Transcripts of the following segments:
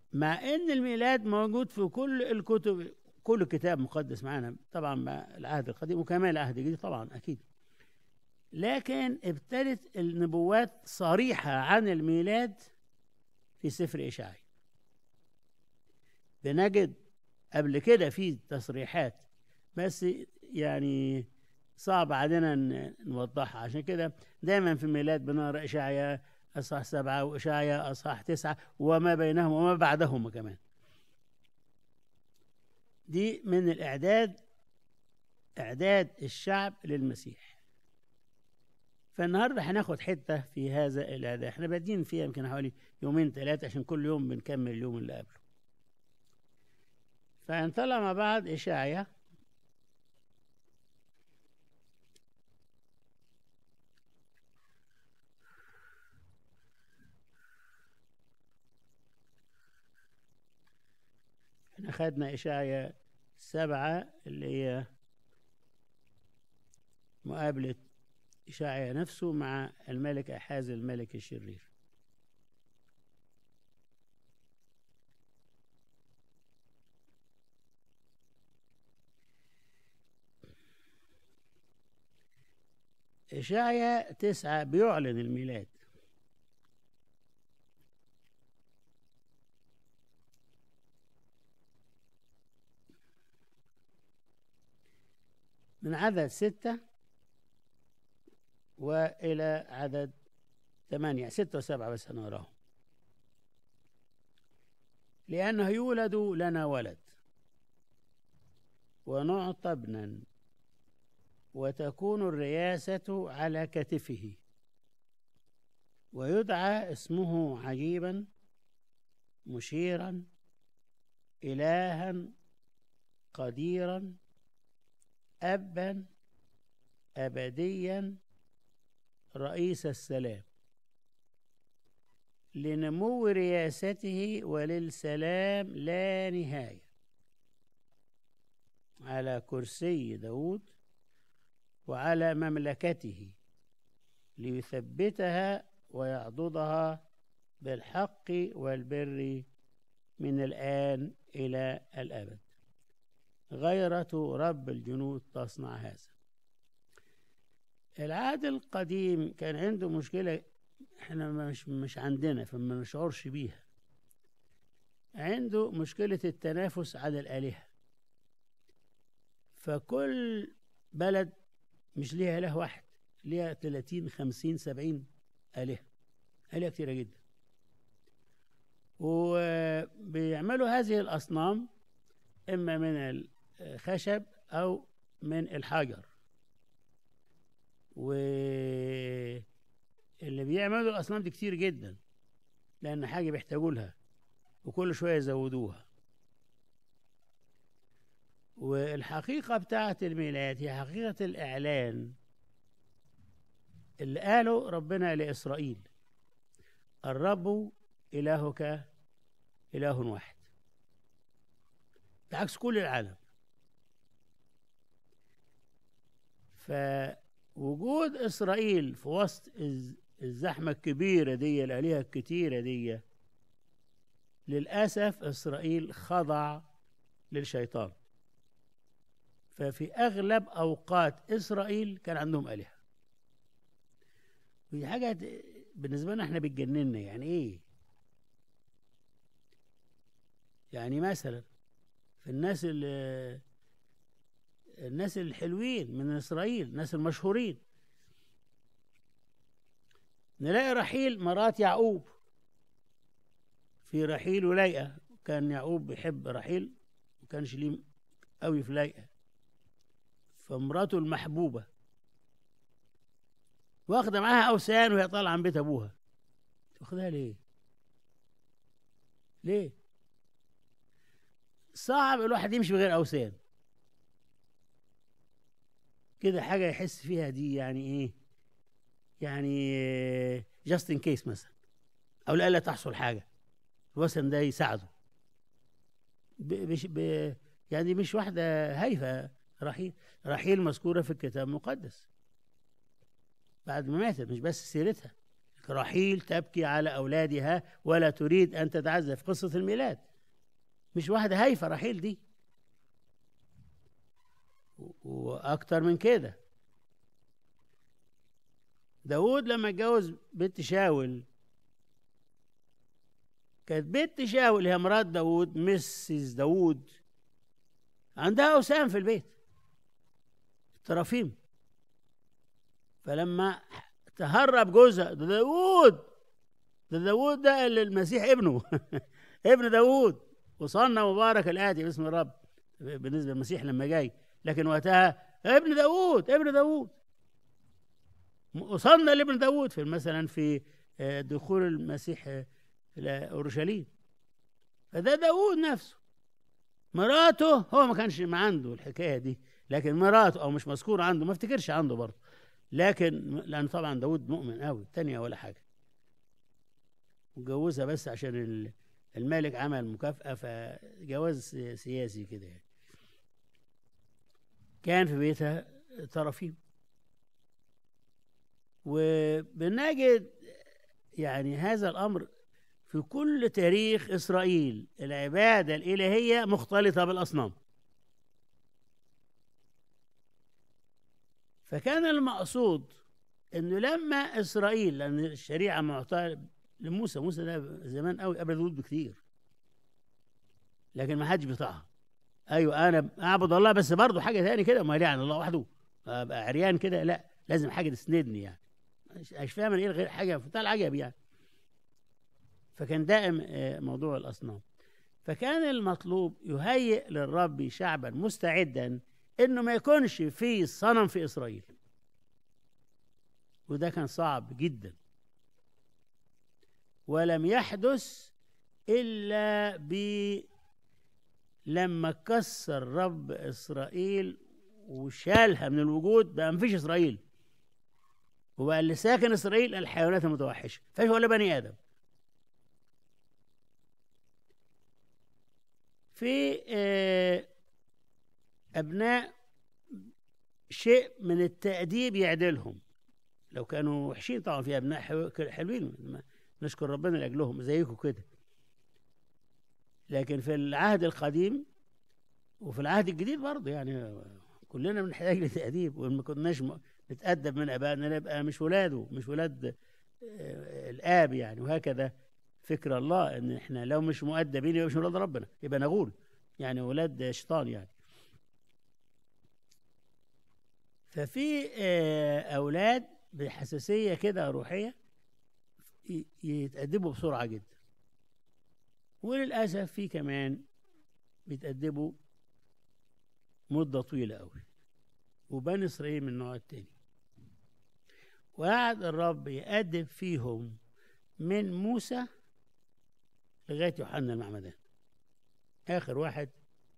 مع ان الميلاد موجود في كل الكتب كل كتاب مقدس معانا طبعا مع العهد القديم وكمان العهد الجديد طبعا اكيد لكن ابتدت النبوات صريحه عن الميلاد في سفر اشعياء بنجد قبل كده في تصريحات بس يعني صعب علينا ن- نوضحها عشان كده دايما في الميلاد بنقرا اشعياء اصحاح سبعه واشعياء اصحاح تسعه وما بينهم وما بعدهما كمان. دي من الاعداد اعداد الشعب للمسيح. فالنهارده هناخد حته في هذا الاعداد، احنا بادين فيها يمكن حوالي يومين ثلاثه عشان كل يوم بنكمل اليوم اللي قبله. فهنطلع مع بعض اشعياء احنا خدنا إشعياء سبعة اللي هي مقابلة إشعياء نفسه مع الملك أحاز الملك الشرير إشعياء تسعة بيعلن الميلاد من عدد ستة وإلى عدد ثمانية ستة وسبعة بس هنقراهم لأنه يولد لنا ولد ونعطى ابنا وتكون الرياسة على كتفه ويدعى اسمه عجيبا مشيرا إلها قديرا أبا أبديا رئيس السلام لنمو رياسته وللسلام لا نهاية على كرسي داود وعلى مملكته ليثبتها ويعضدها بالحق والبر من الآن إلى الأبد غيرة رب الجنود تصنع هذا العهد القديم كان عنده مشكلة احنا مش مش عندنا فما نشعرش بيها عنده مشكلة التنافس على الآلهة فكل بلد مش ليها إله واحد ليها 30 50 70 آلهة آلهة كتيرة جدا وبيعملوا هذه الأصنام إما من الخشب أو من الحجر واللي بيعملوا الأصنام دي كتير جدا لأن حاجة بيحتاجوا لها وكل شوية يزودوها والحقيقة بتاعة الميلاد هي حقيقة الإعلان اللي قاله ربنا لإسرائيل الرب إلهك إله واحد بعكس كل العالم فوجود إسرائيل في وسط الزحمة الكبيرة دي الآلهة الكتيرة دي للأسف إسرائيل خضع للشيطان ففي أغلب أوقات إسرائيل كان عندهم آلهة ودي حاجة بالنسبة لنا احنا بتجننا يعني إيه؟ يعني مثلا في الناس اللي الناس الحلوين من إسرائيل الناس المشهورين نلاقي رحيل مرات يعقوب في رحيل وليئة كان يعقوب بيحب رحيل ما كانش ليه قوي في ليئة فمراته المحبوبة واخدة معاها أوثان وهي طالعة عن بيت أبوها واخدها ليه؟ ليه؟ صعب الواحد يمشي بغير أوثان كده حاجة يحس فيها دي يعني إيه؟ يعني جاست ان كيس مثلا أو لألا تحصل حاجة الوثن ده يساعده مش ب... يعني مش واحدة هايفة رحيل رحيل مذكورة في الكتاب المقدس بعد ما ماتت مش بس سيرتها رحيل تبكي على أولادها ولا تريد أن تتعزى في قصة الميلاد مش واحدة هايفة رحيل دي وأكتر من كده داود لما اتجوز بنت شاول كانت بنت شاول هي مرات داود مسز داود عندها أوسام في البيت ترافيم فلما تهرب جوزها ده داوود ده داوود ده اللي المسيح ابنه ابن داوود وصلنا مبارك الآتي باسم الرب بالنسبة للمسيح لما جاي لكن وقتها ابن داوود ابن داوود وصلنا لابن داوود في مثلا في آه، دخول المسيح آه، إلى أورشليم فده داوود نفسه مراته هو ما كانش ما عنده الحكاية دي لكن مراته أو مش مذكور عنده ما افتكرش عنده برضه لكن لأن طبعا داود مؤمن قوي الثانية ولا حاجة وجوزها بس عشان الملك عمل مكافأة فجواز سياسي كده يعني كان في بيتها طرفين وبنجد يعني هذا الأمر في كل تاريخ إسرائيل العبادة الإلهية مختلطة بالأصنام فكان المقصود انه لما اسرائيل لان الشريعه معطاه لموسى موسى ده زمان قوي قبل داود بكتير لكن ما حدش بيطاعها ايوه انا اعبد الله بس برضه حاجه ثانيه كده ما يعني الله وحده ابقى عريان كده لا لازم حاجه تسندني يعني مش فاهم ايه غير حاجه في العجب يعني فكان دائم آه، موضوع الاصنام فكان المطلوب يهيئ للرب شعبا مستعدا انه ما يكونش في صنم في اسرائيل وده كان صعب جدا ولم يحدث الا ب لما كسر رب اسرائيل وشالها من الوجود بقى مفيش اسرائيل وبقى اللي ساكن اسرائيل الحيوانات المتوحشه فايش ولا بني ادم في آه أبناء شيء من التأديب يعدلهم لو كانوا وحشين طبعا في أبناء حلوين نشكر ربنا لأجلهم زيكم كده لكن في العهد القديم وفي العهد الجديد برضه يعني كلنا بنحتاج لتأديب وإن ما كناش نتأدب من أبائنا نبقى مش ولاده مش ولاد آه، الآب يعني وهكذا فكر الله إن إحنا لو مش مؤدبين يبقى مش ولاد ربنا يبقى نغول يعني ولاد شيطان يعني ففي آه، اولاد بحساسيه كده روحيه يتأدبوا بسرعه جدا وللاسف في كمان بيتأدبوا مده طويله قوي وبني اسرائيل من النوع التاني وقعد الرب يأدب فيهم من موسى لغايه يوحنا المعمدان اخر واحد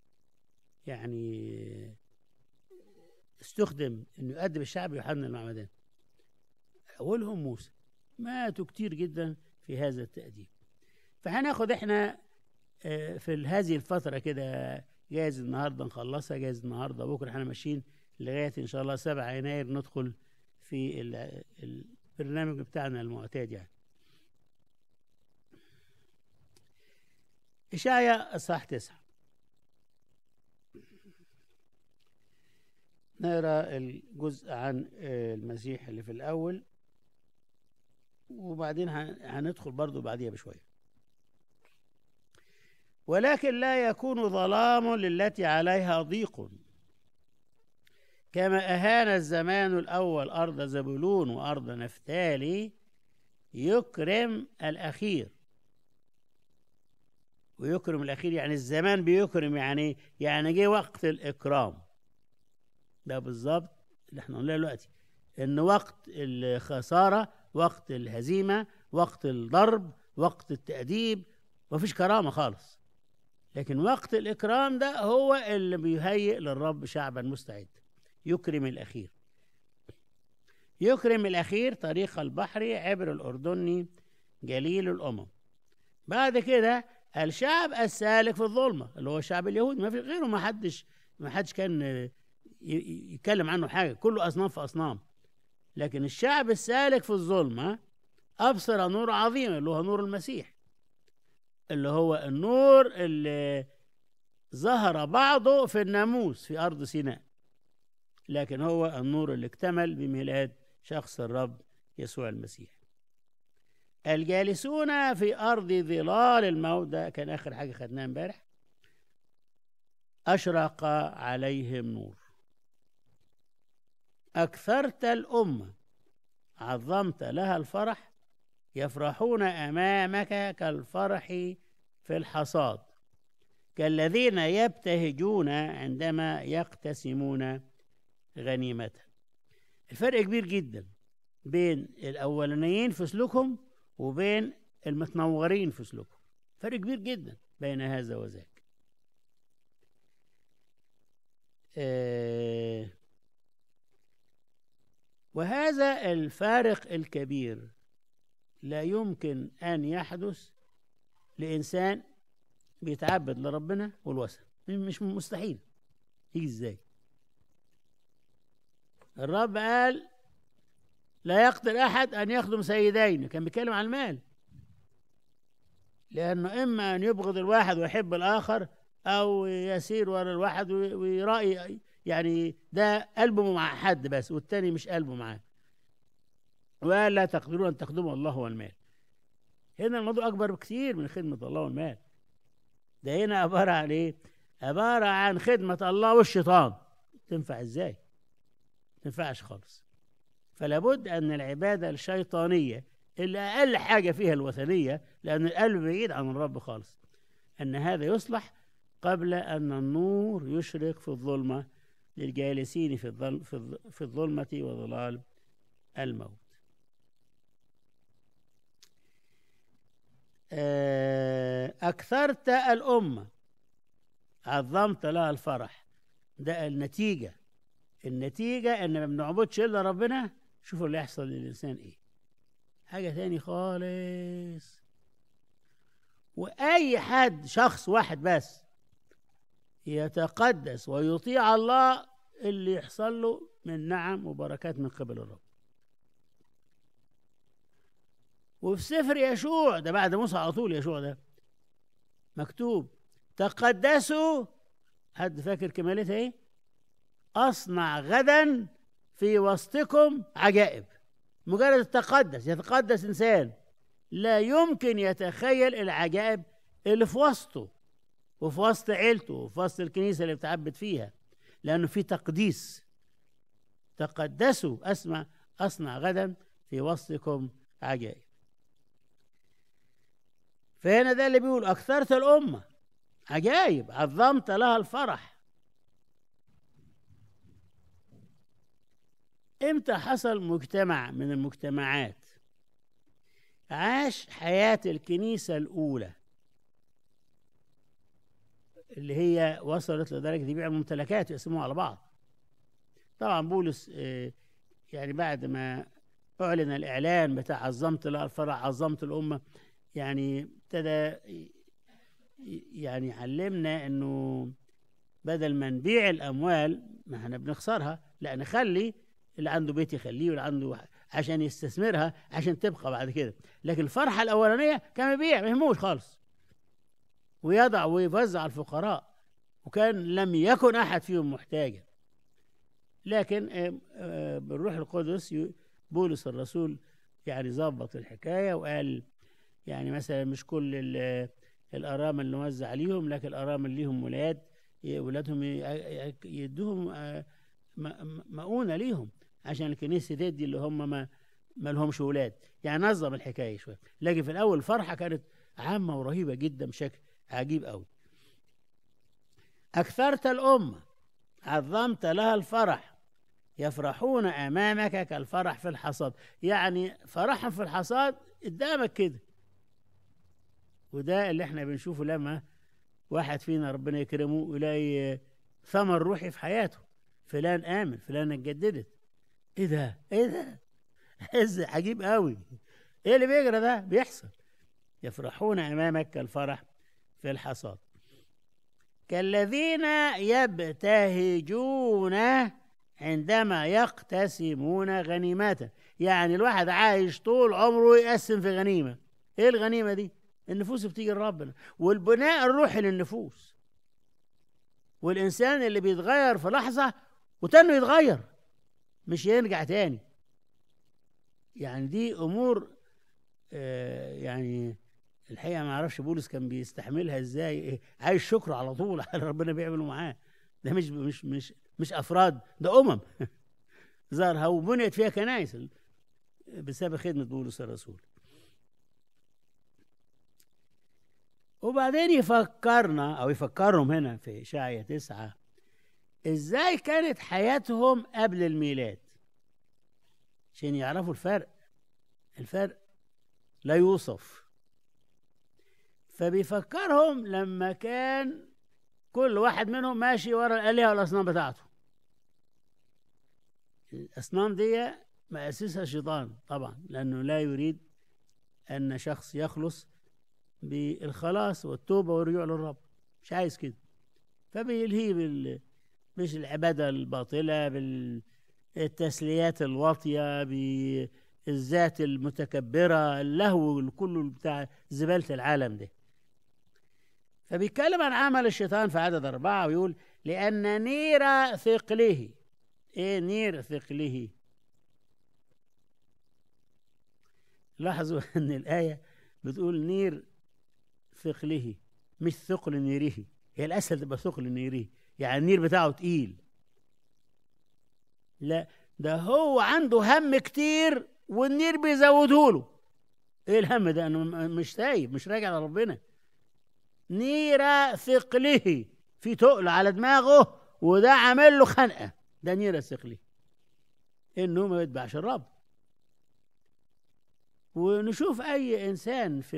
يعني استخدم انه يؤدب الشعب يوحنا المعمدان اولهم موسى ماتوا كتير جدا في هذا التأديب فهناخد احنا آه، في هذه الفترة كده جايز النهاردة نخلصها جايز النهاردة بكرة احنا ماشيين لغاية ان شاء الله 7 يناير ندخل في البرنامج بتاعنا المعتاد يعني إشعيا الصح تسعة نقرا الجزء عن آه، المسيح اللي في الأول وبعدين هندخل برضو بعديها بشوية ولكن لا يكون ظلام للتي عليها ضيق كما أهان الزمان الأول أرض زبولون وأرض نفتالي يكرم الأخير ويكرم الأخير يعني الزمان بيكرم يعني يعني جه وقت الإكرام ده بالظبط اللي احنا قلناه دلوقتي ان وقت الخساره وقت الهزيمه وقت الضرب وقت التاديب مفيش كرامه خالص لكن وقت الاكرام ده هو اللي بيهيئ للرب شعبا مستعد يكرم الاخير يكرم الاخير طريق البحر عبر الاردني جليل الامم بعد كده الشعب السالك في الظلمه اللي هو الشعب اليهودي ما في غيره ما حدش ما حدش كان يتكلم عنه حاجة كله أصنام في أصنام لكن الشعب السالك في الظلمة أبصر نور عظيم اللي هو نور المسيح اللي هو النور اللي ظهر بعضه في الناموس في أرض سيناء لكن هو النور اللي اكتمل بميلاد شخص الرب يسوع المسيح الجالسون في أرض ظلال الموت ده كان آخر حاجة خدناها امبارح أشرق عليهم نور أكثرت الأمة عظمت لها الفرح يفرحون أمامك كالفرح في الحصاد كالذين يبتهجون عندما يقتسمون غنيمة الفرق كبير جدا بين الأولانيين في سلوكهم وبين المتنورين في سلوكهم فرق كبير جدا بين هذا وذاك آه وهذا الفارق الكبير لا يمكن أن يحدث لإنسان بيتعبد لربنا والوثن مش مستحيل يجي ازاي الرب قال لا يقدر أحد أن يخدم سيدين كان بيتكلم عن المال لأنه إما أن يبغض الواحد ويحب الآخر أو يسير ورا الواحد ويرأي يعني ده قلبه مع حد بس والتاني مش قلبه معاه وقال لا تقدرون أن تخدموا الله والمال هنا الموضوع أكبر بكثير من خدمة الله والمال ده هنا عبارة عن إيه؟ عبارة عن خدمة الله والشيطان تنفع إزاي؟ تنفعش خالص فلا بد أن العبادة الشيطانية اللي أقل حاجة فيها الوثنية لأن القلب بعيد عن الرب خالص أن هذا يصلح قبل أن النور يشرق في الظلمة للجالسين في الظل في الظلمة وظلال الموت أكثرت الأمة عظمت لها الفرح ده النتيجة النتيجة إن ما بنعبدش إلا ربنا شوفوا اللي يحصل للإنسان إيه حاجة تاني خالص وأي حد شخص واحد بس يتقدس ويطيع الله اللي يحصل له من نعم وبركات من قبل الرب وفي سفر يشوع ده بعد موسى على طول يشوع ده مكتوب تقدسوا حد فاكر كمالتها ايه اصنع غدا في وسطكم عجائب مجرد التقدس يتقدس انسان لا يمكن يتخيل العجائب اللي في وسطه وفي وسط عيلته وفي وسط الكنيسه اللي بتعبد فيها لانه في تقديس تقدسوا اسمع اصنع غدا في وسطكم عجائب فهنا ده اللي بيقول اكثرت الامه عجائب عظمت لها الفرح امتى حصل مجتمع من المجتمعات عاش حياة الكنيسة الأولى اللي هي وصلت لدرجة يبيع الممتلكات ويقسموها على بعض طبعا بولس يعني بعد ما أعلن الإعلان بتاع عظمت الفرح عظمت الأمة يعني ابتدى يعني علمنا إنه بدل ما نبيع الأموال ما احنا بنخسرها لا نخلي اللي عنده بيت يخليه واللي عنده عشان يستثمرها عشان تبقى بعد كده لكن الفرحة الأولانية كان يبيع ما يهموش خالص ويضع ويوزع الفقراء وكان لم يكن أحد فيهم محتاجا لكن بالروح القدس بولس الرسول يعني ظبط الحكاية وقال يعني مثلا مش كل الأرامل نوزع عليهم لكن الأرامل ليهم ولاد ولادهم يدوهم مؤونة ليهم عشان الكنيسة تدي اللي هم ما ما لهمش ولاد يعني نظم الحكاية شوية لكن في الأول الفرحة كانت عامة ورهيبة جدا بشكل عجيب قوي أكثرت الأمة عظمت لها الفرح يفرحون أمامك كالفرح في الحصاد يعني فرحهم في الحصاد قدامك كده وده اللي احنا بنشوفه لما واحد فينا ربنا يكرمه ويلاقي ثمر روحي في حياته فلان آمن فلان اتجددت ايه ده ايه ده حز عجيب قوي ايه اللي بيجرى ده بيحصل يفرحون امامك كالفرح في الحصاد كالذين يبتهجون عندما يقتسمون غنيمات يعني الواحد عايش طول عمره يقسم في غنيمة ايه الغنيمة دي النفوس بتيجي لربنا والبناء الروحي للنفوس والإنسان اللي بيتغير في لحظة وتاني يتغير مش يرجع تاني يعني دي أمور آه يعني الحقيقة ما اعرفش بولس كان بيستحملها ازاي إيه عايز شكر على طول على ربنا بيعمله معاه ده مش مش مش مش افراد ده امم ظهرها وبنيت فيها كنائس بسبب خدمة بولس الرسول وبعدين يفكرنا أو يفكرهم هنا في إشعيا تسعة إزاي كانت حياتهم قبل الميلاد عشان يعرفوا الفرق الفرق لا يوصف فبيفكرهم لما كان كل واحد منهم ماشي ورا الآلهة والأصنام بتاعته الأصنام دي مأسسها الشيطان طبعا لأنه لا يريد أن شخص يخلص بالخلاص والتوبة والرجوع للرب مش عايز كده فبيلهيه بال مش العبادة الباطلة بالتسليات الواطية بالذات المتكبرة اللهو كله بتاع زبالة العالم ده فبيتكلم عن عمل الشيطان في عدد أربعة ويقول لأن نير ثقله إيه نير ثقله لاحظوا أن الآية بتقول نير ثقله مش ثقل نيره هي الأسهل تبقى ثقل نيره يعني النير بتاعه تقيل لا ده هو عنده هم كتير والنير بيزوده له ايه الهم ده انه مش تايب مش راجع لربنا نير ثقله في تقل على دماغه وده عامل له خنقه ده نير ثقله انه ما يتبعش الرب ونشوف اي انسان في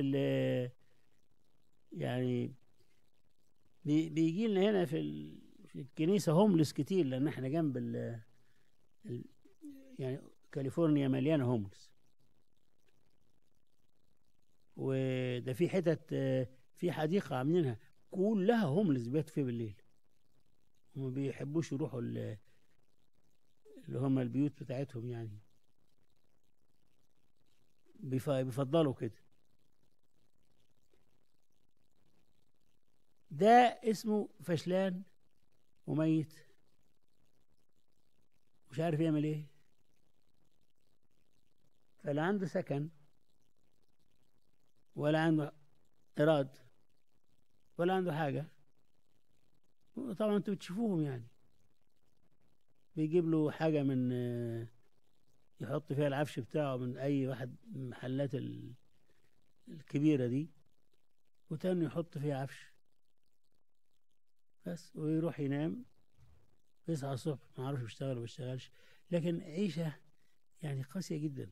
يعني بيجي لنا هنا في في الكنيسه هوملس كتير لان احنا جنب ال يعني كاليفورنيا مليانه هوملس وده في حتت في حديقه عاملينها كلها هوملس بيت فيه بالليل وما بيحبوش يروحوا اللي هم البيوت بتاعتهم يعني بيفضلوا كده ده اسمه فشلان وميت مش عارف يعمل ايه فلا عنده سكن ولا عنده إراد ولا عنده حاجة طبعا انتوا بتشوفوهم يعني بيجيب له حاجة من يحط فيها العفش بتاعه من أي واحد من المحلات الكبيرة دي وتاني يحط فيها عفش بس ويروح ينام يصحى الصبح ما اعرفش بيشتغل ولا بيشتغلش لكن عيشة يعني قاسية جدا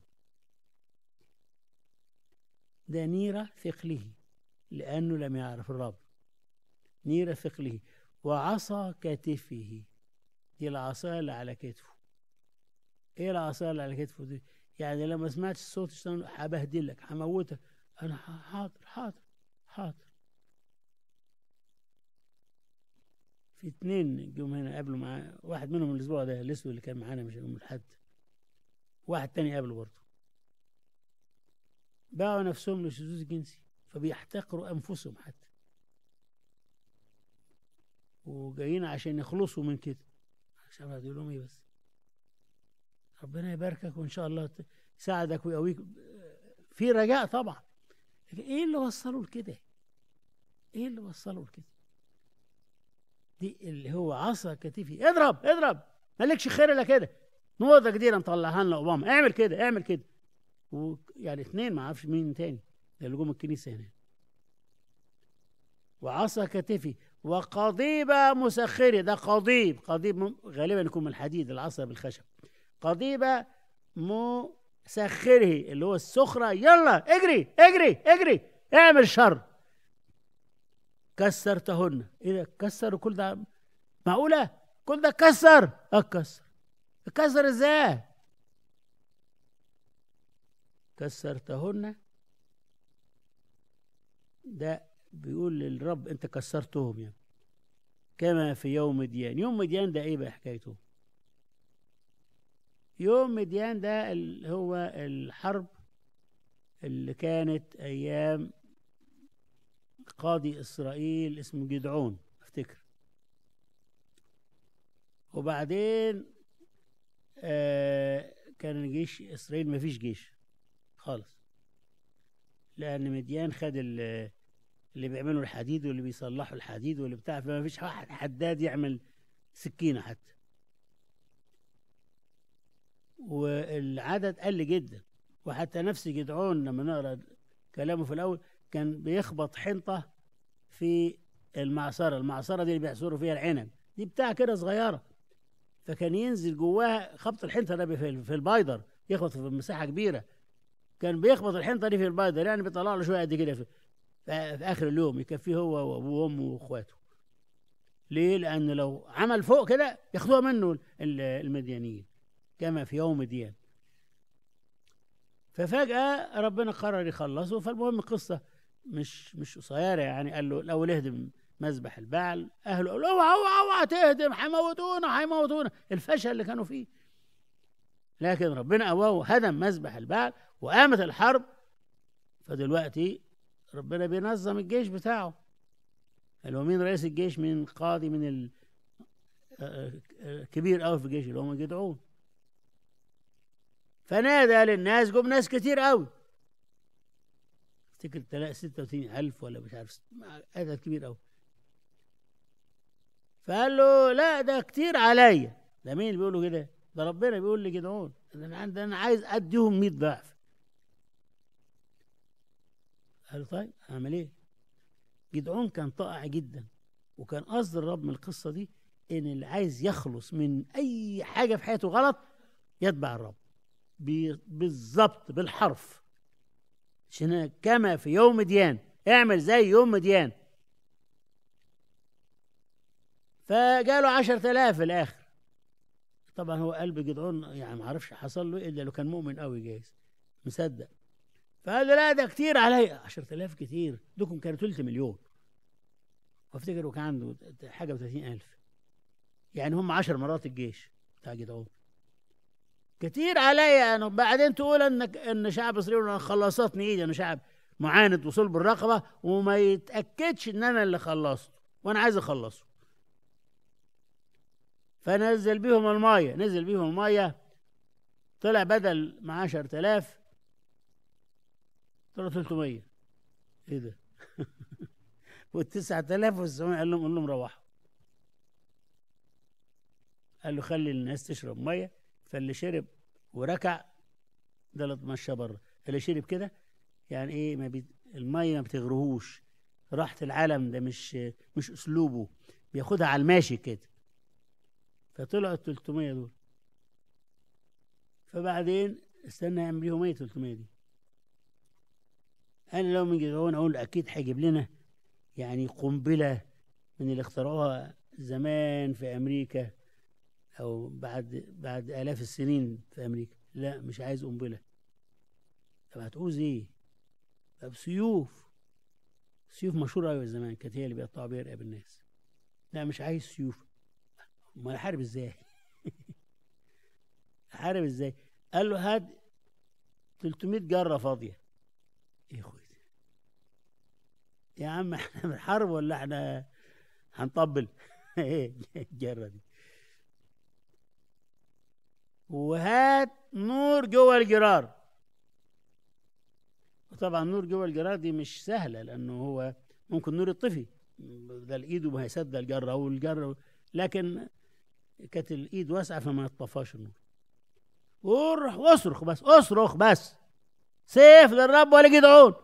ده نيرة ثقله لأنه لم يعرف الرب نيرة ثقله وعصا كتفه دي العصا اللي على كتفه ايه العصا اللي على كتفه دي يعني لما سمعت الصوت اشتغل هبهدلك هموتك انا حاضر حاضر حاضر في اتنين جم هنا قابلوا معاه واحد منهم الاسبوع ده الاسود اللي كان معانا مش يوم الحد واحد تاني قابله برضه باعوا نفسهم للشذوذ الجنسي فبيحتقروا انفسهم حتى وجايين عشان يخلصوا من كده عشان يقول لهم ايه بس ربنا يباركك وان شاء الله يساعدك ويقويك في رجاء طبعا ايه اللي وصلوا لكده ايه اللي وصلوا لكده دي اللي هو عصا كتفي اضرب اضرب مالكش خير الا كده نوضه جديده نطلعها لنا اوباما اعمل كده اعمل كده ويعني اثنين ما اعرفش مين تاني اللي جم الكنيسه هنا وعصا كتفي وقضيبة مسخرة ده قضيب قضيب غالبا يكون من الحديد العصا بالخشب قضيبة مسخره اللي هو السخرة يلا اجري اجري اجري اعمل شر كسرتهن ايه ده كسر كل ده معقولة كل ده كسر اتكسر اتكسر ازاي كسرتهن ده بيقول للرب انت كسرتهم يعني كما في يوم مديان يوم مديان ده ايه بقى حكايته يوم مديان ده اللي هو الحرب اللي كانت ايام قاضي اسرائيل اسمه جدعون افتكر وبعدين آه كان جيش اسرائيل ما فيش جيش خالص لان مديان خد ال- اللي بيعملوا الحديد واللي بيصلحوا الحديد واللي بتاع فما فيش واحد حداد يعمل سكينه حتى والعدد قل جدا وحتى نفس جدعون لما نقرا كلامه في الاول كان بيخبط حنطه في المعصره المعصره دي اللي بيعصروا فيها العنب دي بتاع كده صغيره فكان ينزل جواها خبط الحنطه ده في في البايدر يخبط في مساحه كبيره كان بيخبط الحنطه دي في البايدر يعني بيطلع له شويه قد كده في, في في اخر اليوم يكفيه هو وابوه وامه واخواته ليه لان لو عمل فوق كده ياخدوها منه ال- المديانيين كما في يوم مديان ففجأة ربنا قرر يخلصه فالمهم القصة مش مش قصيرة يعني قال له الأول اهدم مذبح البعل أهله قالوا اوعى اوعى اوعى تهدم هيموتونا هيموتونا الفشل اللي كانوا فيه لكن ربنا قواه هدم مذبح البعل وقامت الحرب فدلوقتي ربنا بينظم الجيش بتاعه اللي هو مين رئيس الجيش من قاضي من ال آه، آه، كبير قوي في الجيش اللي هم جدعون فنادى للناس جم ناس كتير قوي افتكر تلاقي 36000 ولا مش عارف عدد كبير قوي فقال له لا ده كتير عليا ده مين اللي بيقولوا كده ده ربنا بيقول لجدعون ده انا عندي انا عايز اديهم 100 ضعف قال له طيب اعمل ايه جدعون كان طائع جدا وكان قصد الرب من القصه دي ان اللي عايز يخلص من اي حاجه في حياته غلط يتبع الرب بي- بالظبط بالحرف عشان كما في يوم مديان اعمل زي يوم مديان فجاله عشرة آلاف في الآخر طبعا هو قلب جدعون يعني ما عرفش حصل له إيه إلا لو كان مؤمن قوي جايز مصدق فقال له لا ده كتير عليا عشرة آلاف كتير دوكم كانوا تلت مليون وافتكر وكان عنده حاجة وثلاثين ألف يعني هم عشر مرات الجيش بتاع جدعون كتير عليا انا بعدين تقول انك ان شعب اسرائيل أنا خلصتني ايدي انا شعب معاند وصلب الرقبه وما يتاكدش ان انا اللي خلصته وانا عايز اخلصه فنزل بيهم الميه نزل بيهم الميه طلع بدل مع 10000 طلع 300 ايه ده وال 9900 قال لهم قول لهم روحوا قال له خلي الناس تشرب ميه فاللي شرب وركع ده اللي اتمشى بره اللي شرب كده يعني ايه ما بي... الميه ما بتغرهوش راحة العالم ده مش مش اسلوبه بياخدها على الماشي كده فطلعوا ال 300 دول فبعدين استنى يعمل ليهم ايه 300 دي انا لو من جدعون اقول اكيد هيجيب لنا يعني قنبله من اللي اخترعوها زمان في امريكا او بعد بعد الاف السنين في امريكا لا مش عايز قنبله طب هتعوز ايه طب سيوف سيوف مشهوره قوي زمان كانت هي اللي بيقطعوا بيها رقاب الناس لا مش عايز سيوف امال احارب ازاي احارب ازاي قال له هات 300 جره فاضيه ايه يا اخويا يا عم احنا بنحارب ولا احنا هنطبل ايه الجره دي وهات نور جوه الجرار وطبعا نور جوه الجرار دي مش سهله لانه هو ممكن نور يطفي ده الايد ما هيصدق الجره والجره لكن كانت الايد واسعه فما يطفاش النور وروح واصرخ بس اصرخ بس سيف للرب ولا جدعون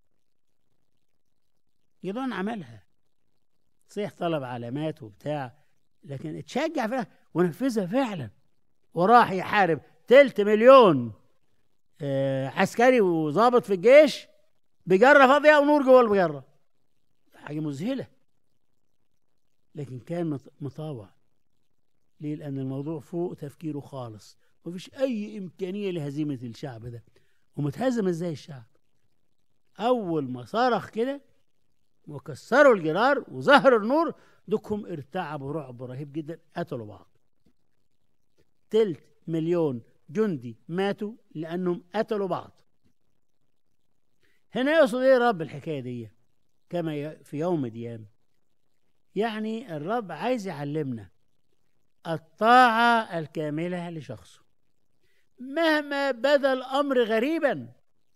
جدعون عملها صيح طلب علامات وبتاع لكن اتشجع فيها ونفذها فعلا وراح يحارب تلت مليون آه عسكري وظابط في الجيش بجره فاضيه ونور جوه البجره حاجه مذهله لكن كان مطاوع ليه لان الموضوع فوق تفكيره خالص مفيش اي امكانيه لهزيمه الشعب ده ومتهزم ازاي الشعب اول ما صرخ كده وكسروا الجرار وظهر النور دوكهم ارتعبوا رعب رهيب جدا قتلوا بعض تلت مليون جندي ماتوا لأنهم قتلوا بعض هنا يقصد ايه رب الحكاية دي كما ي- في يوم ديان يعني الرب عايز يعلمنا الطاعة الكاملة لشخصه مهما بدا الأمر غريبا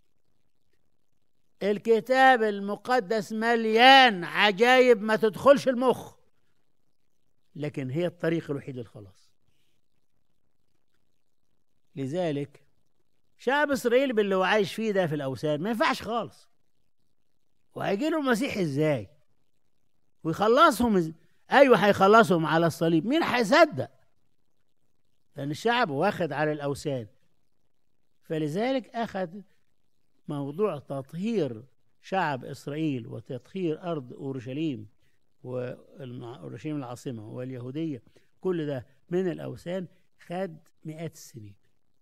الكتاب المقدس مليان عجايب ما تدخلش المخ لكن هي الطريق الوحيد للخلاص لذلك شعب اسرائيل باللي هو عايش فيه ده في الاوثان ما ينفعش خالص وهيجي له المسيح ازاي ويخلصهم إز... ايوه هيخلصهم على الصليب مين هيصدق لان الشعب واخد على الاوثان فلذلك اخذ موضوع تطهير شعب اسرائيل وتطهير ارض اورشليم واورشليم العاصمه واليهوديه كل ده من الاوثان خد مئات السنين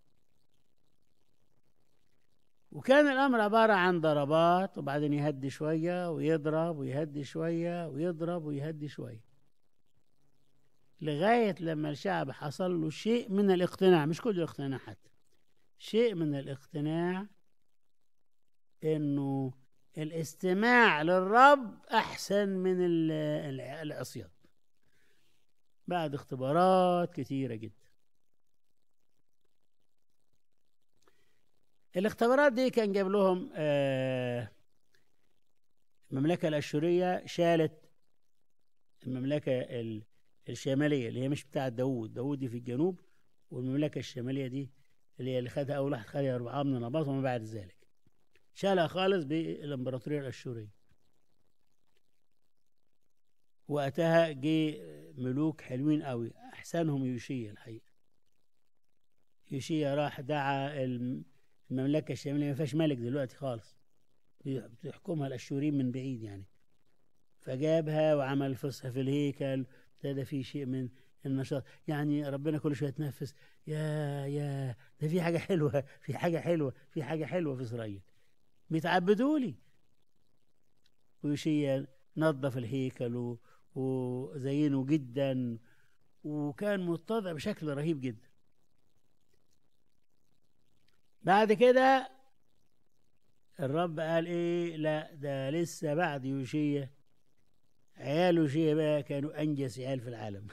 وكان الامر عباره عن ضربات وبعدين يهدي شويه ويضرب ويهدي شويه ويضرب ويهدي شويه لغايه لما الشعب حصل له شيء من الاقتناع مش كل الاقتناع حتى شيء من الاقتناع انه الاستماع للرب احسن من ال- ال- العصيان بعد اختبارات كتيره جدا الاختبارات دي كان جاب لهم آه، المملكه الاشوريه شالت المملكه ال- الشماليه اللي هي مش بتاعه داوود داوود دي في الجنوب والمملكه الشماليه دي اللي هي اللي خدها اول واحد خدها ربعام من نباط وما بعد ذلك شالها خالص بالامبراطوريه الاشوريه وقتها جه ملوك حلوين قوي احسنهم يوشيا الحقيقه يوشيا راح دعا الم- المملكه الشماليه ما فيهاش ملك دلوقتي خالص بيحكمها الاشوريين من بعيد يعني فجابها وعمل فصحى في الهيكل ابتدى في شيء من النشاط يعني ربنا كل شويه يتنفس يا يا ده في حاجه حلوه في حاجه حلوه في حاجه حلوه في اسرائيل بيتعبدوا لي ويوشيا نظف الهيكل و- وزينه جدا وكان متضع بشكل رهيب جدا بعد كده الرب قال ايه لا ده لسه بعد يوشيا عيال يوشيا بقى كانوا انجس عيال في العالم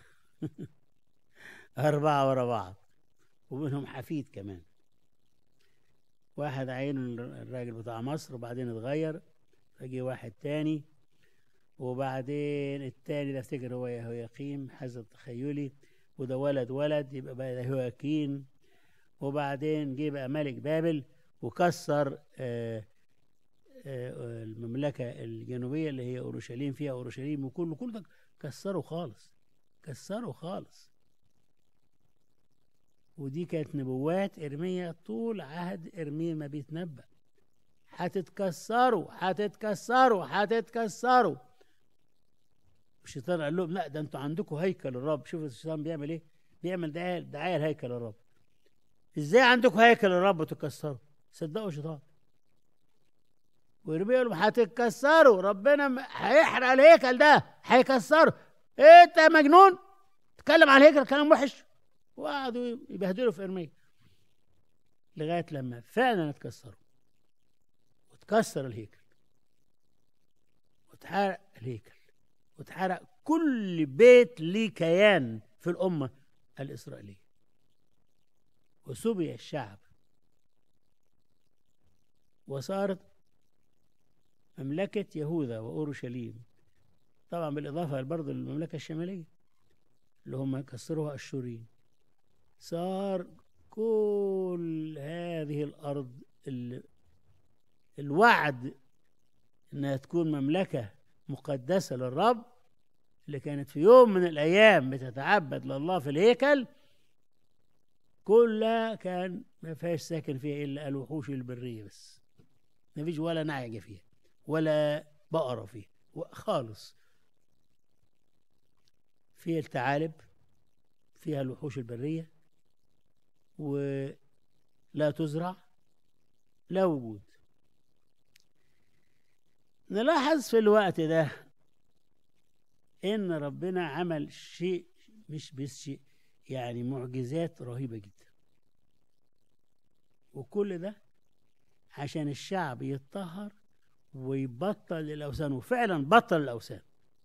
أربعة ورا بعض ومنهم حفيد كمان واحد عينه الراجل بتاع مصر وبعدين اتغير فجي واحد تاني وبعدين التاني ده افتكر هو يهوياقيم حسب تخيلي وده ولد ولد يبقى بقى ده يهوياكين وبعدين جه بقى ملك بابل وكسر آه، آه، المملكة الجنوبية اللي هي أورشليم فيها أورشليم وكله كل ده كسروا خالص كسروا خالص ودي كانت نبوات إرميا طول عهد إرميا ما بيتنبأ هتتكسروا هتتكسروا هتتكسروا الشيطان قال لهم لا ده انتوا عندكم هيكل الرب شوف الشيطان بيعمل ايه بيعمل دعايه دعايه لهيكل الرب ازاي عندكم هيكل الرب وتكسروا صدقوا الشيطان ويرمي لهم هتتكسروا ربنا م- هيحرق الهيكل ده هيكسره إيه انت مجنون تتكلم على الهيكل كلام وحش وقعدوا يبهدلوا في ارميا لغايه لما فعلا اتكسروا واتكسر الهيكل واتحرق الهيكل واتحرق كل بيت ليه كيان في الامه الاسرائيليه وسبي الشعب وصارت مملكة يهوذا وأورشليم طبعا بالإضافة برضه للمملكة الشمالية اللي هم كسروها الشوريين صار كل هذه الأرض ال- الوعد إنها تكون مملكة مقدسة للرب اللي كانت في يوم من الأيام بتتعبد لله في الهيكل كلها كان ما فيهاش ساكن فيها إلا الوحوش البرية بس ما فيش ولا نعجة فيها ولا بقرة فيها و- خالص فيها الثعالب فيها الوحوش البرية ولا تزرع لا وجود نلاحظ في الوقت ده ان ربنا عمل شيء مش بس شيء يعني معجزات رهيبة جدا وكل ده عشان الشعب يتطهر ويبطل الأوثان وفعلا بطل الأوثان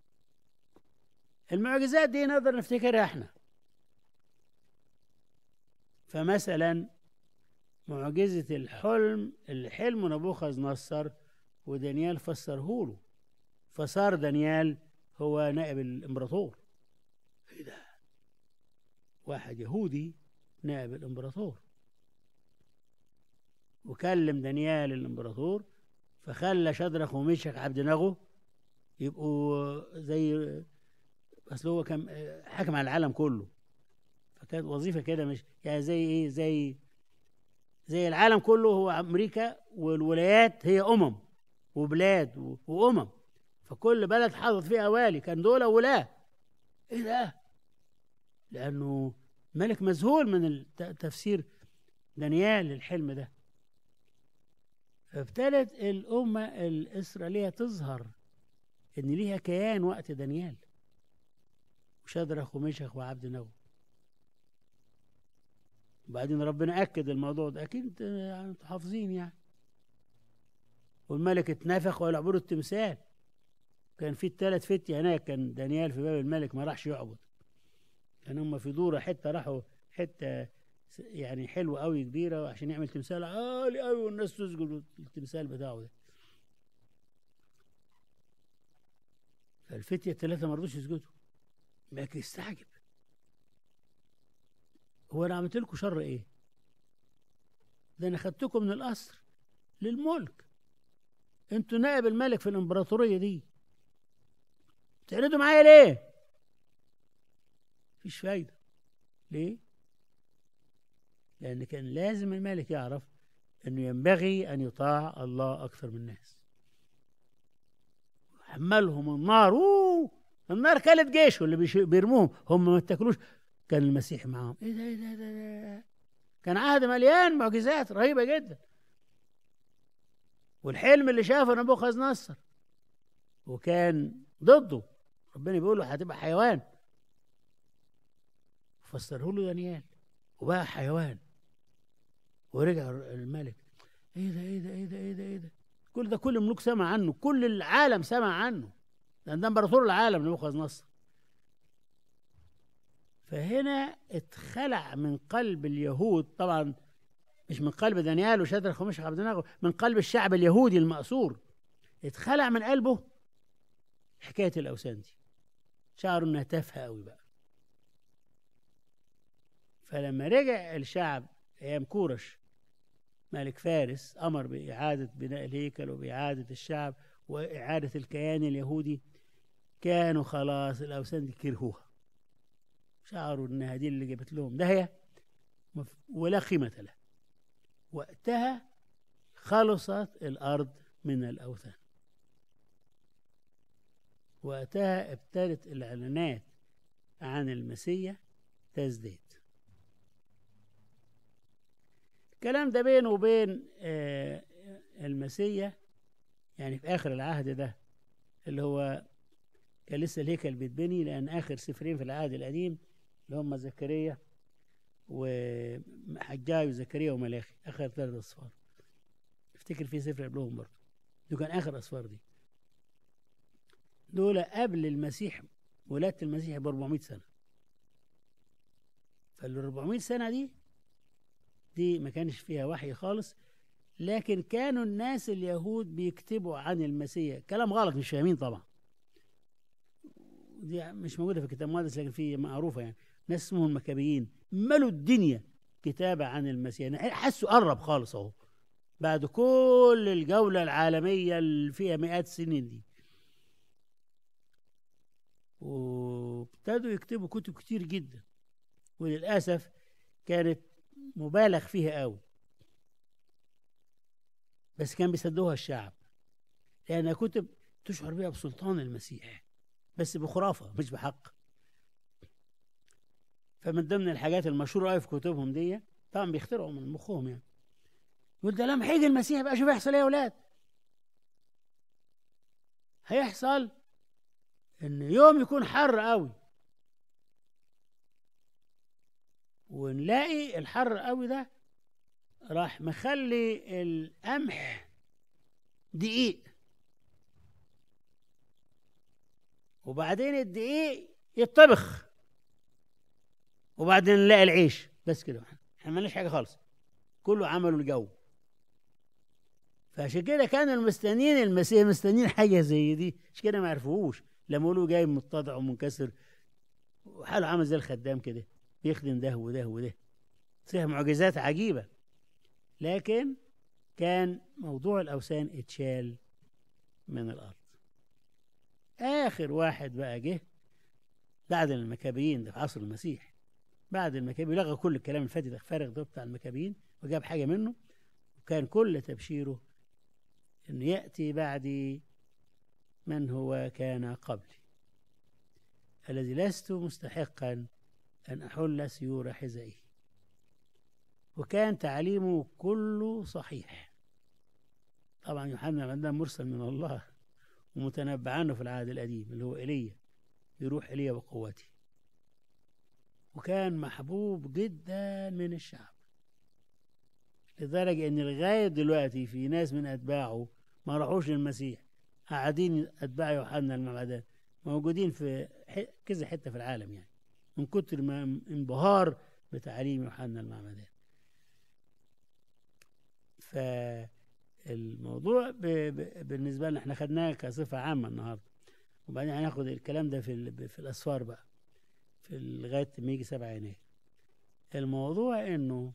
المعجزات دي نقدر نفتكرها احنا فمثلا معجزة الحلم اللي حلمه نبوخذ نصر ودانيال فسره له فصار دانيال هو نائب الامبراطور ايه ده واحد يهودي نائب الامبراطور وكلم دانيال الامبراطور فخلى شدرخ وميشك عبد نغو يبقوا زي اصل هو كان حكم على العالم كله فكانت وظيفه كده مش يعني زي ايه زي زي العالم كله هو امريكا والولايات هي امم وبلاد و- وامم فكل بلد حاطط فيها والي كان دول ولاه ايه ده لانه ملك مذهول من الت- تفسير دانيال للحلم ده فابتدت الأمة الإسرائيلية تظهر إن ليها كيان وقت دانيال وشدرخ وميشخ وعبد نغو وبعدين ربنا أكد الموضوع ده أكيد انت- يعني انتوا حافظين يعني والملك اتنفخ وقال اعبدوا التمثال كان في الثلاث فتية هناك كان دانيال في باب الملك ما راحش يعبد كان هم في دورة حتة راحوا حتة س- يعني حلوة قوي كبيرة عشان يعمل تمثال عالي قوي والناس تسجد التمثال بتاعه ده فالفتية الثلاثة ما رضوش يسجدوا لكن استعجب هو انا عملت لكم شر ايه؟ ده انا خدتكم من القصر للملك انتوا نائب الملك في الامبراطوريه دي تعرضوا معايا ليه؟ مفيش فايده ليه؟ لان كان لازم الملك يعرف انه ينبغي ان يطاع الله اكثر من الناس حملهم النار اوه النار كانت جيشه اللي بيش- بيرموهم هم ما اتاكلوش كان المسيح معاهم ايه ده ايه ده, إيه ده, إيه ده كان عهد مليان معجزات رهيبه جدا والحلم اللي شافه نبوخذ نصر وكان ضده ربنا بيقول له هتبقى حيوان فسره له دانيال وبقى حيوان ورجع الملك ايه ده ايه ده ايه ده ايه ده ايه ده كل ده كل الملوك سمع عنه كل العالم سمع عنه لان ده امبراطور العالم نبوخذ نصر فهنا اتخلع من قلب اليهود طبعا مش من قلب دانيال وشدرخ ومشخ عبد الناغو من قلب الشعب اليهودي المأسور اتخلع من قلبه حكاية الأوثان دي شعروا إنها تافهة قوي بقى فلما رجع الشعب أيام كورش ملك فارس أمر بإعادة بناء الهيكل وبإعادة الشعب وإعادة الكيان اليهودي كانوا خلاص الأوثان دي كرهوها شعروا إنها دي اللي جابت لهم داهية مف- ولا قيمة لها وقتها خلصت الأرض من الأوثان وقتها ابتدت الإعلانات عن المسيح تزداد الكلام ده بينه وبين آه، المسيح يعني في آخر العهد ده اللي هو كان لسه الهيكل بيتبني لأن آخر سفرين في العهد القديم اللي هم زكريا وحجاي وزكريا وملاخي اخر ثلاث اصفار افتكر في سفر قبلهم برضه دول كان اخر اصفار دي دول قبل المسيح ولاده المسيح ب 400 سنه فال 400 سنه دي دي ما كانش فيها وحي خالص لكن كانوا الناس اليهود بيكتبوا عن المسيح كلام غلط مش فاهمين طبعا دي مش موجوده في الكتاب المقدس لكن في معروفه يعني ناس اسمهم المكابيين ملوا الدنيا كتابة عن المسيح يعني حسوا قرب خالص اهو بعد كل الجولة العالمية اللي فيها مئات السنين دي وابتدوا يكتبوا كتب كتير جدا وللأسف كانت مبالغ فيها قوي بس كان بيصدقوها الشعب لأنها كتب تشعر بها بسلطان المسيح بس بخرافة مش بحق فمن ضمن الحاجات المشهوره قوي في كتبهم دي طبعا بيخترعوا من مخهم يعني يقول ده لما هيجي المسيح بقى شوف يحصل ايه يا اولاد هيحصل ان يوم يكون حر قوي ونلاقي الحر قوي ده راح مخلي القمح دقيق وبعدين الدقيق يطبخ وبعدين نلاقي العيش بس كده احنا مالناش حاجه خالص كله عملوا الجو فعشان كده كانوا المستنيين المسيح مستنيين حاجه زي دي مش كده ما عرفوهوش لما يقولوا جاي متضع ومنكسر وحاله عامل زي الخدام كده بيخدم ده وده وده صحيح معجزات عجيبه لكن كان موضوع الاوثان اتشال من الارض اخر واحد بقى جه بعد المكابيين ده في عصر المسيح بعد المكابي لغى كل الكلام الفاتي ده الفارغ ده بتاع المكابيين وجاب حاجه منه وكان كل تبشيره انه ياتي بعدي من هو كان قبلي الذي لست مستحقا ان احل سيور حذائه وكان تعليمه كله صحيح طبعا يوحنا عندنا مرسل من الله ومتنبع عنه في العهد القديم اللي هو ايليا يروح ايليا بقوته وكان محبوب جدا من الشعب لدرجة ان لغاية دلوقتي في ناس من اتباعه ما راحوش للمسيح قاعدين اتباع يوحنا المعمدان موجودين في كذا حتة في العالم يعني من كتر ما انبهار بتعليم يوحنا المعمدان فالموضوع ب... ب... بالنسبة لنا احنا خدناه كصفة عامة النهاردة وبعدين هناخد الكلام ده في ال... في الأسفار بقى في لغاية ما يجي 7 يناير الموضوع انه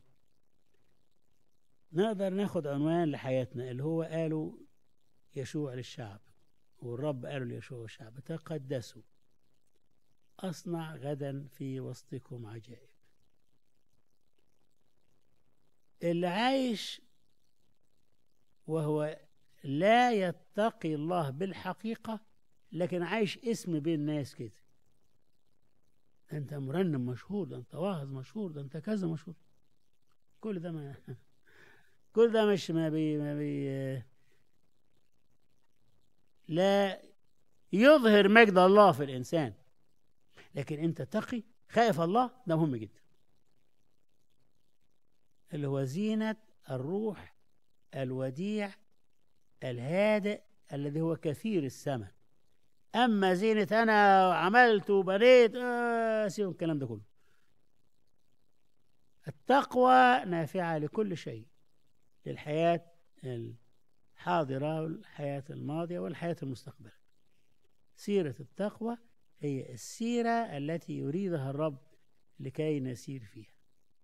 نقدر ناخد عنوان لحياتنا اللي هو قاله يشوع للشعب والرب قاله ليشوع والشعب تقدسوا أصنع غدا في وسطكم عجائب اللي عايش وهو لا يتقي الله بالحقيقة لكن عايش اسم بين الناس كده انت مرنم مشهور ده انت واعظ مشهور ده انت كذا مشهور كل ده ما كل ده مش ما بي ما بي لا يظهر مجد الله في الانسان لكن انت تقي خائف الله ده مهم جدا اللي هو زينة الروح الوديع الهادئ الذي هو كثير الثمن اما زينة انا عملت وبنيت آه سيبوا الكلام ده كله التقوى نافعة لكل شيء للحياة الحاضرة والحياة الماضية والحياة المستقبلة سيرة التقوى هي السيرة التي يريدها الرب لكي نسير فيها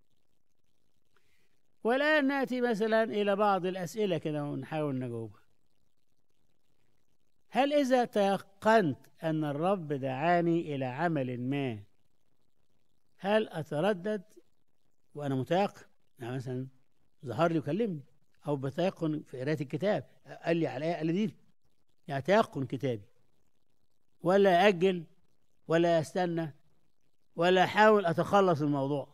والآن نأتي مثلا إلى بعض الأسئلة كده ونحاول نجاوبها هل إذا تيقنت أن الرب دعاني إلى عمل ما هل أتردد وأنا متيقن يعني مثلا ظهر لي وكلمني أو بتيقن في قراءة الكتاب قال لي على إيه قال لي يعني تيقن كتابي ولا أجل ولا أستنى ولا أحاول أتخلص من الموضوع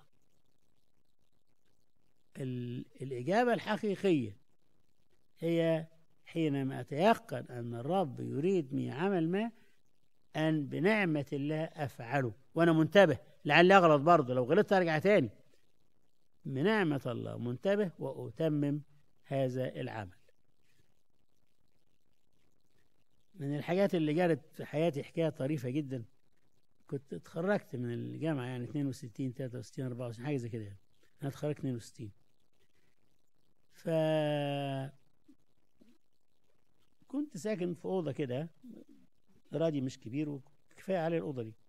الإجابة الحقيقية هي حينما أتيقن أن الرب يريدني عمل ما أن بنعمة الله أفعله وأنا منتبه لعلي أغلط برضه لو غلطت أرجع تاني بنعمة الله منتبه وأتمم هذا العمل من الحاجات اللي جرت في حياتي حكاية طريفة جدا كنت اتخرجت من الجامعة يعني 62 63 64 حاجة زي كده يعني أنا اتخرجت 62 ف كنت ساكن في أوضة كده رادي مش كبير وكفاية عليه الأوضة دي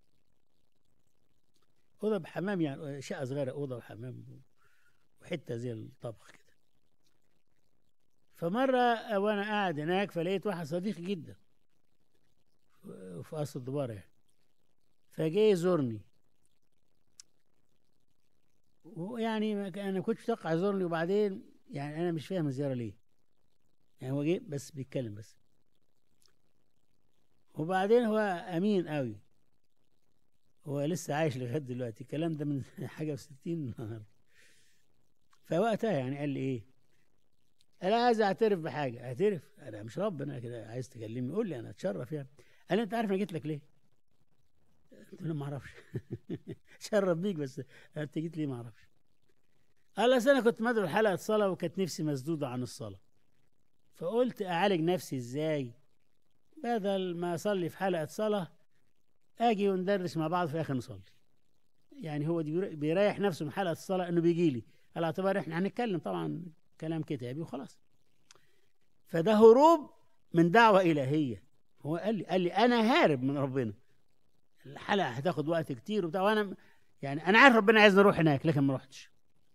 أوضة بحمام يعني شقة صغيرة أوضة وحمام وحتة زي الطبخ كده فمرة وأنا قاعد هناك فلقيت واحد صديقي جدا في قصر الدبارة يعني فجاي يزورني ويعني أنا ما كنتش متوقع يزورني وبعدين يعني أنا مش فاهم الزيارة ليه يعني هو جه بس بيتكلم بس وبعدين هو امين قوي هو لسه عايش لغايه دلوقتي الكلام ده من حاجه في 60 النهارده فوقتها يعني قال لي ايه انا عايز اعترف بحاجه اعترف انا مش ربنا كده عايز تكلمني قول لي انا اتشرف يعني قال لي انت عارف انا جيت لك ليه قلت له ما اعرفش شرف بيك بس انت جيت ليه ما اعرفش قال أصل انا كنت مدعو حلقه صلاه وكانت نفسي مسدوده عن الصلاه فقلت اعالج نفسي ازاي بدل ما اصلي في حلقه صلاه اجي وندرس مع بعض في الاخر نصلي يعني هو دي بير- بيريح نفسه من حلقه الصلاه انه بيجي لي على اعتبار احنا هنتكلم طبعا كلام كتابي وخلاص فده هروب من دعوه الهيه هو قال لي قال لي انا هارب من ربنا الحلقه هتاخد وقت كتير وبتاع وانا يعني انا عارف ربنا عايزني اروح هناك لكن ما رحتش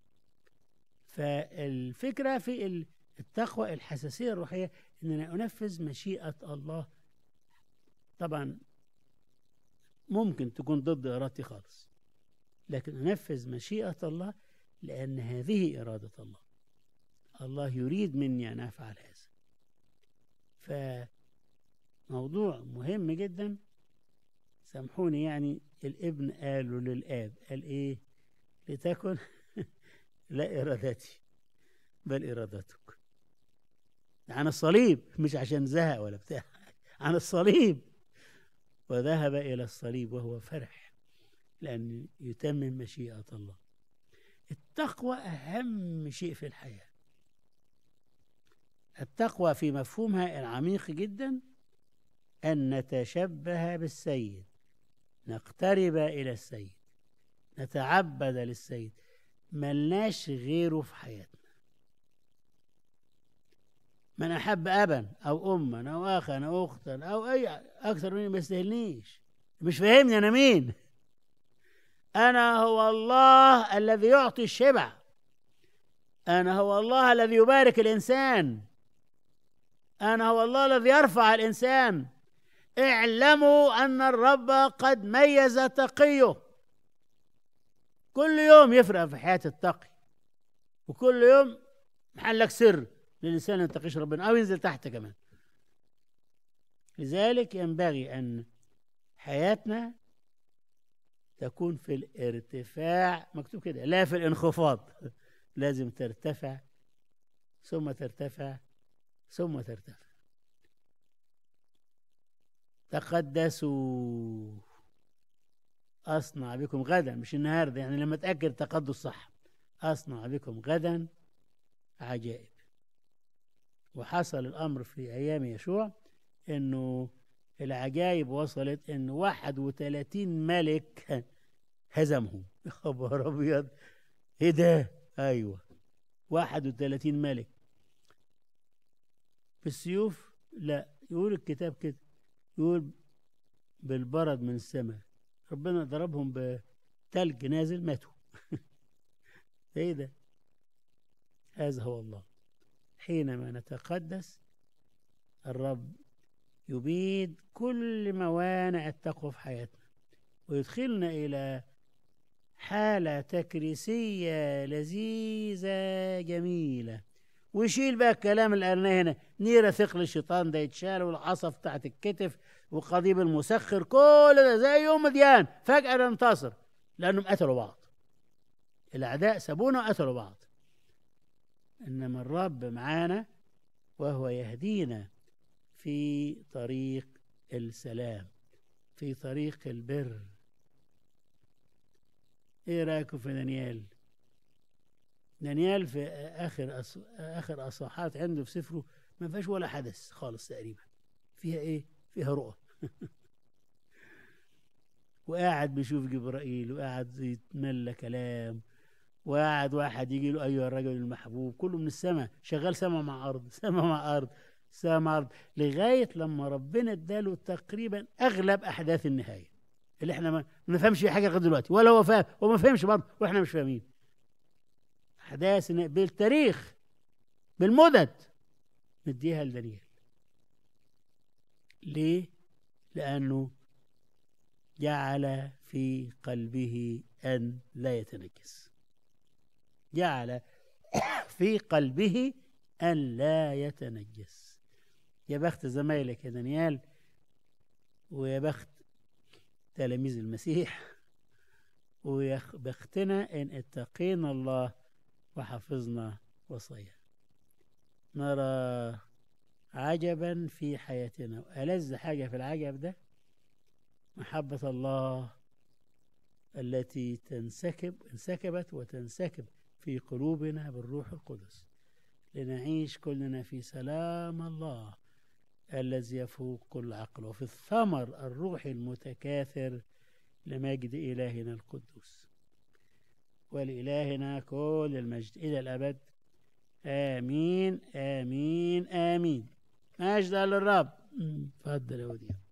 فالفكره في ال- التقوى الحساسيه الروحيه ان انا انفذ مشيئه الله طبعا ممكن تكون ضد ارادتي خالص لكن انفذ مشيئه الله لان هذه اراده الله الله يريد مني ان افعل هذا فموضوع مهم جدا سامحوني يعني الابن قاله للاب قال ايه لتكن لا ارادتي بل ارادتك عن الصليب مش عشان زهق ولا بتاع عن الصليب وذهب الى الصليب وهو فرح لان يتمم مشيئه الله التقوى اهم شيء في الحياه التقوى في مفهومها العميق جدا ان نتشبه بالسيد نقترب الى السيد نتعبد للسيد ملناش غيره في حياتنا من أحب أبا أو أما أو أخا أو أختا أو أي أكثر مني ما يستاهلنيش مش فاهمني أنا مين أنا هو الله الذي يعطي الشبع أنا هو الله الذي يبارك الإنسان أنا هو الله الذي يرفع الإنسان اعلموا أن الرب قد ميز تقيه كل يوم يفرق في حياة التقي وكل يوم محلك سر للإنسان اللي يتقيش ربنا أو ينزل تحت كمان لذلك ينبغي أن حياتنا تكون في الارتفاع مكتوب كده لا في الانخفاض لازم ترتفع ثم ترتفع ثم ترتفع تقدسوا أصنع بكم غدا مش النهاردة يعني لما أتأكد تقدس صح أصنع بكم غدا عجائب وحصل الأمر في أيام يشوع إنه العجائب وصلت إن 31 ملك هزمهم يا خبر أبيض إيه ده؟ أيوه 31 ملك بالسيوف لا يقول الكتاب كده يقول بالبرد من السماء ربنا ضربهم بتلج نازل ماتوا ايه ده هذا هو الله حينما نتقدس الرب يبيد كل موانع التقوى في حياتنا ويدخلنا إلى حالة تكريسية لذيذة جميلة ويشيل بقى الكلام اللي قلناه هنا نيرة ثقل الشيطان ده يتشال والعصا بتاعت الكتف وقضيب المسخر كل ده زي يوم مديان فجأة ننتصر لأنهم قتلوا بعض الأعداء سابونا وقتلوا بعض إنما الرب معانا وهو يهدينا في طريق السلام في طريق البر ايه رايكم في دانيال دانيال في اخر أص... اخر اصحاحات عنده في سفره ما فيهاش ولا حدث خالص تقريبا فيها ايه فيها رؤى وقاعد بيشوف جبرائيل وقاعد يتملى كلام وقاعد واحد يجي له ايها الرجل المحبوب كله من السماء شغال سماء مع ارض سماء مع ارض سماء مع ارض لغايه لما ربنا اداله تقريبا اغلب احداث النهايه اللي احنا ما نفهمش فيها حاجه لغايه دلوقتي ولا هو فاهم هو ما فهمش برضه واحنا مش فاهمين احداث بالتاريخ بالمدد مديها لدانيال ليه لانه جعل في قلبه ان لا يتنجس جعل في قلبه ان لا يتنجس يا بخت زمايلك يا دانيال ويا بخت تلاميذ المسيح ويا بختنا ان اتقينا الله وحفظنا وصاياه نرى عجبا في حياتنا ألذ حاجة في العجب ده محبة الله التي تنسكب انسكبت وتنسكب في قلوبنا بالروح القدس لنعيش كلنا في سلام الله الذي يفوق كل عقل وفي الثمر الروحي المتكاثر لمجد إلهنا القدوس ولإلهنا كل المجد إلى الأبد آمين آمين آمين مجد للرب اتفضل يا وديع